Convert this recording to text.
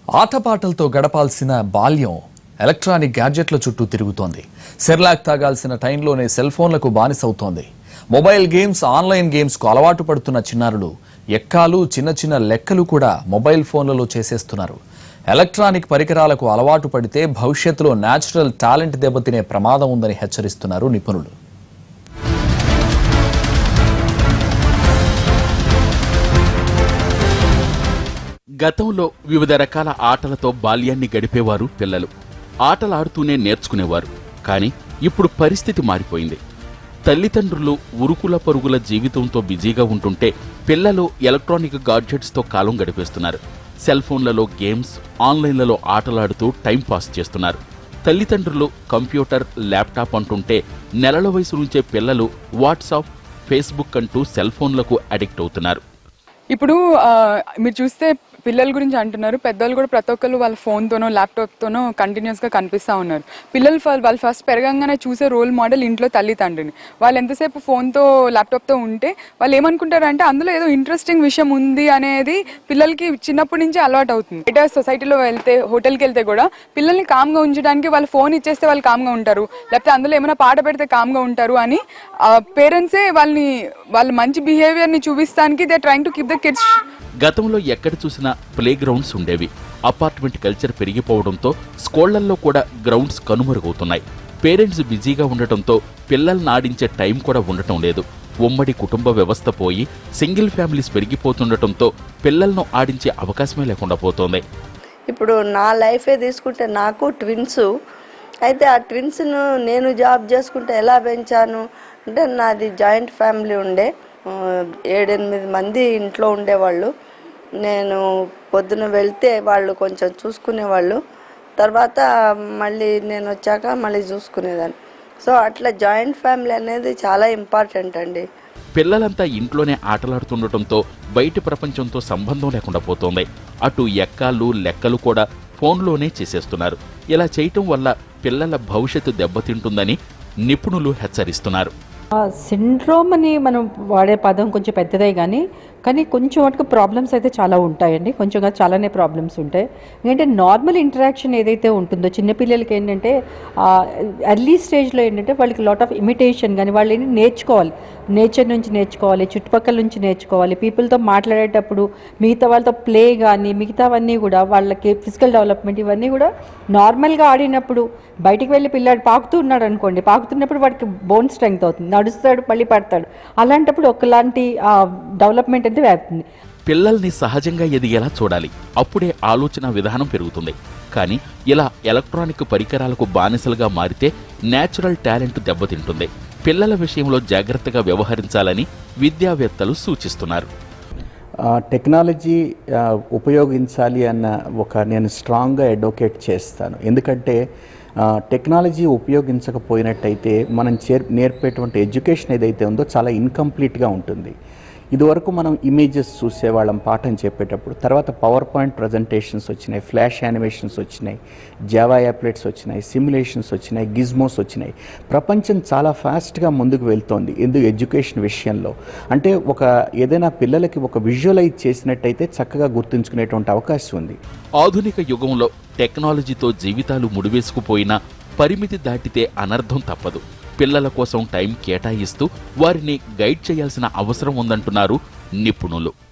ఆటపాటలతో గడపాల్సిన బాల్యం ఎలక్ట్రానిక్ గ్యాడ్జెట్ల చుట్టూ తిరుగుతోంది సెర్లాక్ తాగాల్సిన టైంలోనే సెల్ ఫోన్లకు బానిసవుతోంది మొబైల్ గేమ్స్ ఆన్లైన్ గేమ్స్కు అలవాటు పడుతున్న చిన్నారులు ఎక్కాలు చిన్న చిన్న లెక్కలు కూడా మొబైల్ ఫోన్లలో చేసేస్తున్నారు ఎలక్ట్రానిక్ పరికరాలకు అలవాటు పడితే భవిష్యత్తులో నేచురల్ టాలెంట్ దెబ్బతినే ప్రమాదం ఉందని హెచ్చరిస్తున్నారు నిపుణులు గతంలో వివిధ రకాల ఆటలతో బాల్యాన్ని గడిపేవారు పిల్లలు ఆటలాడుతూనే నేర్చుకునేవారు కానీ ఇప్పుడు పరిస్థితి మారిపోయింది తల్లిదండ్రులు ఉరుకుల పరుగుల జీవితంతో బిజీగా ఉంటుంటే పిల్లలు ఎలక్ట్రానిక్ గాడ్జెట్స్తో కాలం గడిపేస్తున్నారు సెల్ ఫోన్లలో గేమ్స్ ఆన్లైన్లలో ఆటలాడుతూ టైం పాస్ చేస్తున్నారు తల్లిదండ్రులు కంప్యూటర్ ల్యాప్టాప్ అంటుంటే నెలల వయసు నుంచే పిల్లలు వాట్సాప్ ఫేస్బుక్ అంటూ సెల్ ఫోన్లకు అడిక్ట్ అవుతున్నారు ఇప్పుడు ఆ, మీరు చూస్తే పిల్లల గురించి అంటున్నారు పెద్దలు కూడా ప్రతి ఒక్కరు వాళ్ళ ఫోన్తోనో ల్యాప్టాప్తోనో కంటిన్యూస్గా కనిపిస్తూ ఉన్నారు పిల్లలు ఫ- వాళ్ళు ఫస్ట్ పెరగంగానే చూసే రోల్ మోడల్ ఇంట్లో తల్లి తండ్రిని వాళ్ళు ఎంతసేపు ఫోన్తో ల్యాప్టాప్తో ఉంటే వాళ్ళు ఏమనుకుంటారు అంటే అందులో ఏదో ఇంట్రెస్టింగ్ విషయం ఉంది అనేది పిల్లలకి చిన్నప్పటి నుంచి అలవాటు అవుతుంది బయట సొసైటీలో వెళ్తే హోటల్కి వెళ్తే కూడా పిల్లల్ని కామ్గా ఉంచడానికి వాళ్ళు ఫోన్ ఇచ్చేస్తే వాళ్ళు కామ్గా ఉంటారు లేకపోతే అందులో ఏమైనా పాట పెడితే కామ్గా ఉంటారు అని పేరెంట్సే వాళ్ళని వాళ్ళ మంచి బిహేవియర్ని చూపిస్తానికి they trying to keep the kids గతంలో ఎక్కడ చూసినా ప్లే గ్రౌండ్స్ ఉండేవి అపార్ట్మెంట్ కల్చర్ పెరిగిపోవడంతో స్కూళ్లల్లో కూడా గ్రౌండ్స్ కనుమరుగవుతున్నాయి పేరెంట్స్ బిజీగా ఉండటంతో పిల్లల్ని ఆడించే టైం కూడా ఉండటం లేదు ఉమ్మడి కుటుంబ వ్యవస్థ పోయి సింగిల్ ఫ్యామిలీస్ పెరిగిపోతుండటంతో పిల్లలను ఆడించే అవకాశమే లేకుండా పోతోంది ఇప్పుడు నా లైఫే తీసుకుంటే నాకు ట్విన్స్ అయితే ఆ ట్విన్స్ను నేను జాబ్ చేసుకుంటే ఎలా పెంచాను అంటే నాది జాయింట్ ఫ్యామిలీ ఉండే ఆ, ఏడెనిమిది మంది ఇంట్లో ఉండేవాళ్ళు నేను పొద్దున వెళ్తే వాళ్ళు కొంచెం చూసుకునేవాళ్ళు తర్వాత మళ్ళీ నేను వచ్చాక మళ్ళీ చూసుకునేదాన్ని సో అట్లా జాయింట్ ఫ్యామిలీ అనేది చాలా ఇంపార్టెంట్ అండి పిల్లలంతా ఇంట్లోనే ఆటలాడుతుండటంతో బయటి ప్రపంచంతో సంబంధం లేకుండా పోతోంది అటు ఎక్కాలు లెక్కలు కూడా ఫోన్లోనే చేసేస్తున్నారు ఇలా చేయటం వల్ల పిల్లల భవిష్యత్తు దెబ్బతింటుందని నిపుణులు హెచ్చరిస్తున్నారు సిండ్రోమ్ అని మనం వాడే పదం కొంచెం పెద్దదే కానీ కానీ కొంచెం వాటికి ప్రాబ్లమ్స్ అయితే చాలా ఉంటాయండి కొంచెం కాదు చాలానే ప్రాబ్లమ్స్ ఉంటాయి ఎందుకంటే నార్మల్ ఇంటరాక్షన్ ఏదైతే ఉంటుందో చిన్నపిల్లలకి ఏంటంటే ఎర్లీ స్టేజ్లో ఏంటంటే వాళ్ళకి లాట్ ఆఫ్ ఇమిటేషన్ కానీ వాళ్ళు ఏంటి నేర్చుకోవాలి నేచర్ నుంచి నేర్చుకోవాలి చుట్టుపక్కల నుంచి నేర్చుకోవాలి పీపుల్తో మాట్లాడేటప్పుడు మిగతా వాళ్ళతో ప్లే కానీ మిగతావన్నీ కూడా వాళ్ళకి ఫిజికల్ డెవలప్మెంట్ ఇవన్నీ కూడా నార్మల్గా ఆడినప్పుడు బయటికి వెళ్ళి పిల్లాడు పాకుతూ ఉన్నాడు అనుకోండి పాకుతున్నప్పుడు వాడికి బోన్ స్ట్రెంగ్త్ అవుతుంది నడుస్తాడు మళ్ళీ పడతాడు అలాంటప్పుడు ఒకలాంటి డెవలప్మెంట్ అనేది వేపుతుంది పిల్లల్ని సహజంగా ఎదిగేలా చూడాలి అప్పుడే ఆలోచన విధానం పెరుగుతుంది కానీ ఇలా ఎలక్ట్రానిక్ పరికరాలకు బానిసలుగా మారితే నేచురల్ టాలెంట్ దెబ్బతింటుంది పిల్లల విషయంలో జాగ్రత్తగా వ్యవహరించాలని విద్యావేత్తలు సూచిస్తున్నారు ఆ, టెక్నాలజీ ఆ, ఉపయోగించాలి అన్న ఒక నేను స్ట్రాంగ్గా అడ్వకేట్ చేస్తాను ఎందుకంటే ఆ, టెక్నాలజీ ఉపయోగించకపోయినట్టయితే మనం చేర్ నేర్పేటువంటి ఎడ్యుకేషన్ ఏదైతే ఉందో చాలా ఇన్కంప్లీట్గా ఉంటుంది ఇదివరకు మనం ఇమేజెస్ చూసేవాళ్ళం పాఠం చెప్పేటప్పుడు తర్వాత పవర్ పాయింట్ ప్రజెంటేషన్స్ వచ్చినాయి ఫ్లాష్ యానిమేషన్స్ వచ్చినాయి జావా యాప్లెట్స్ వచ్చినాయి సిమ్యులేషన్స్ వచ్చినాయి గిజ్మోస్ వచ్చినాయి ప్రపంచం చాలా ఫాస్ట్గా ముందుకు వెళ్తోంది ఎందుకు ఎడ్యుకేషన్ విషయంలో అంటే ఒక ఏదైనా పిల్లలకి ఒక విజువలైజ్ చేసినట్టయితే చక్కగా గుర్తుంచుకునేటువంటి అవకాశం ఉంది ఆధునిక యుగంలో టెక్నాలజీతో జీవితాలు ముడివేసుకుపోయినా పరిమితి దాటితే అనర్థం తప్పదు పిల్లల కోసం టైం కేటాయిస్తూ వారిని గైడ్ చేయాల్సిన అవసరం ఉందంటున్నారు నిపుణులు